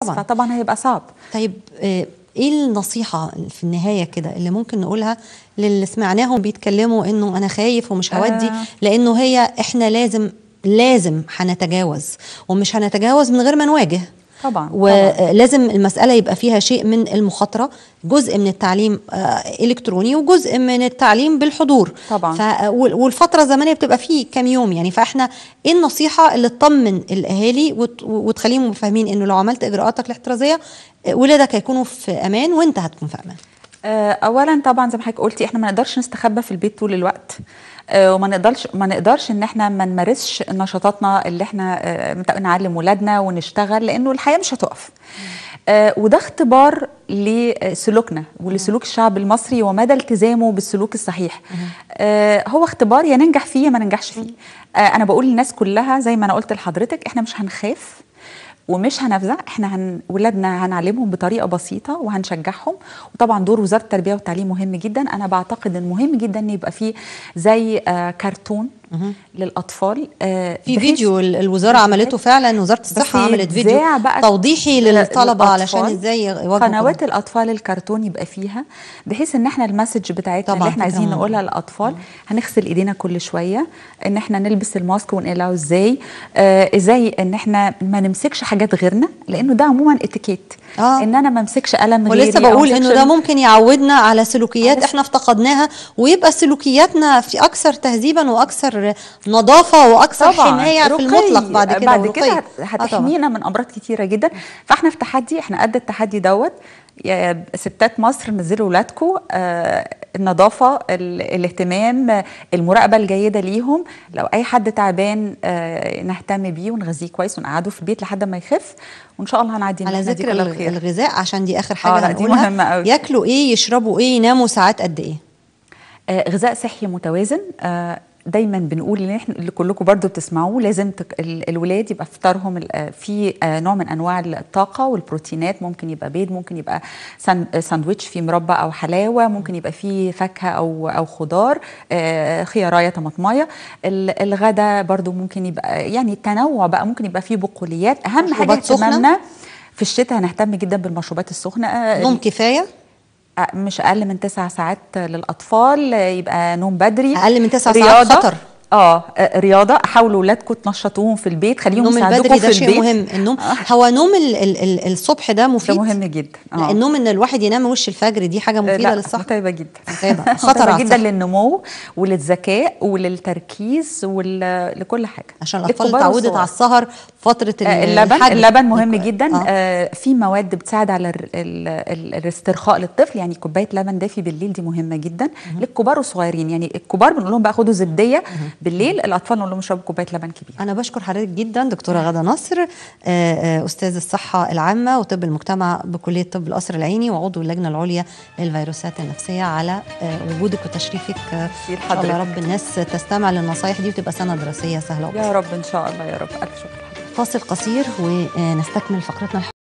طبعاً. فطبعا هيبقى صعب طيب آه، ايه النصيحة في النهاية كده اللي ممكن نقولها للي سمعناهم بيتكلموا انه انا خايف ومش هودي آه. لانه هي احنا لازم لازم هنتجاوز ومش هنتجاوز من غير ما نواجه طبعا طبعاً. ولازم المسألة يبقى فيها شيء من المخاطرة جزء من التعليم آه، إلكتروني وجزء من التعليم بالحضور طبعاً. ف... وال- والفترة الزمنية بتبقى فيه كام يوم يعني فإحنا إيه النصيحة اللي تطمن الأهالي وت... وتخليهم فاهمين إنه لو عملت إجراءاتك الاحترازية آه، ولادك هيكونوا في أمان وأنت هتكون في أمان آه، اولا طبعا زي ما حضرتك قلتي احنا ما نقدرش نستخبى في البيت طول الوقت آه، وما نقدرش ما نقدرش ان احنا ما نمارسش نشاطاتنا اللي احنا آه، مت- نعلم ولادنا ونشتغل لانه الحياه مش هتقف آه، وده اختبار لسلوكنا ولسلوك الشعب المصري ومدى التزامه بالسلوك الصحيح آه، هو اختبار يا ننجح فيه يا ما ننجحش فيه آه، انا بقول للناس كلها زي ما انا قلت لحضرتك احنا مش هنخاف ومش هنفزع احنا هن... ولادنا هنعلمهم بطريقه بسيطه وهنشجعهم وطبعا دور وزاره التربيه والتعليم مهم جدا انا بعتقد ان مهم جدا ان يبقى فيه زي آه كرتون للاطفال آه في بحيث- فيديو ال- الوزارة عملته فعلا وزارة الصحة عملت فيديو يتذاع بقى توضيحي للطلبة علشان للأطفال. إزاي يواجهوا قنوات الاطفال الكرتون يبقى فيها بحيث ان احنا المسج بتاعتنا طبعاً، اللي احنا فكرة عايزين مهمة. نقولها للاطفال هنغسل ايدينا كل شويه ان احنا نلبس الماسك ونقلعه ازاي آه ازاي ان احنا ما نمسكش حاجات غيرنا لانه ده عموما اتيكيت آه. ان انا ما امسكش قلم غيري ولسه أو بقول أمسكش انه ده ممكن يعودنا على سلوكيات على احنا افتقدناها ويبقى سلوكياتنا في اكثر تهذيبا واكثر نظافه واكثر حمايه في رقي. المطلق بعد كده بعد ورقي. كده آه طبعاً. هتحمينا من امراض كتيره جدا فاحنا في تحدي احنا قد التحدي دوت يا ستات مصر نزلوا ولادكم آه النظافه ال- الاهتمام آه، المراقبه الجيده ليهم لو اي حد تعبان آه نهتم بيه ونغذيه كويس ونقعده في البيت لحد ما يخف وان شاء الله هنعدي على المحنة دي ذكر كلها الغ- بخير. الغذاء عشان دي اخر آه، حاجه لا، دي هنقولها مهمة أوي. ياكلوا ايه يشربوا ايه يناموا ساعات قد ايه آه، غذاء صحي متوازن آه، دايما بنقول ان احنا اللي كلكم برضو بتسمعوه لازم تك... ال- الولاد يبقى فطارهم ال- آه، في آه، نوع من انواع الطاقه والبروتينات ممكن يبقى بيض ممكن يبقى سان- آه، ساندويتش فيه مربى او حلاوه ممكن يبقى فيه فاكهه او او خضار آه، خيارايه طماطمايه ال- الغدا برضو ممكن يبقى يعني التنوع بقى ممكن يبقى فيه بقوليات اهم حاجه مشروبات سخنة؟ اهتمامنا في الشتاء هنهتم جدا بالمشروبات السخنه آه، نوم كفايه مش اقل من تسع ساعات للاطفال يبقى نوم بدري اقل من تسع ساعات رياضة. خطر اه آه، رياضه حاولوا ولادكم تنشطوهم في البيت خليهم النوم يساعدوكم البدري في ده شيء البيت مهم النوم هو نوم ال ال ال الصبح ده ده مفيد مهم جدا لا، النوم ان الواحد ينام وش الفجر دي حاجه مفيده لا للصحه متعبه جدا متعبة. خطر خطر على جدا الصحة. للنمو وللذكاء وللتركيز ولكل حاجه عشان الاطفال للكبار اتعودت والصغار. على السهر فتره ال- آه، اللبن الحجم. اللبن مهم جدا آه. آه. في مواد بتساعد على ال- ال- ال- الاسترخاء للطفل يعني كوبايه لبن دافي بالليل دي مهمه جدا للكبار والصغيرين يعني الكبار بنقول لهم بقى خدوا زبديه بالليل الاطفال نقول لهم اشربوا كوبايه لبن كبير أنا بشكر حضرتك جدا دكتورة غادة نصر آه، آه، أستاذ الصحة العامة وطب المجتمع بكلية طب القصر العيني وعضو اللجنة العليا للفيروسات النفسية على آه، وجودك وتشريفك آه، كتير إن شاء الله حضرتك. رب الناس تستمع للنصايح دي وتبقى سنة دراسية سهلة وبسيطة يا رب ان شاء الله يا رب الف شكر فاصل قصير ونستكمل فقرتنا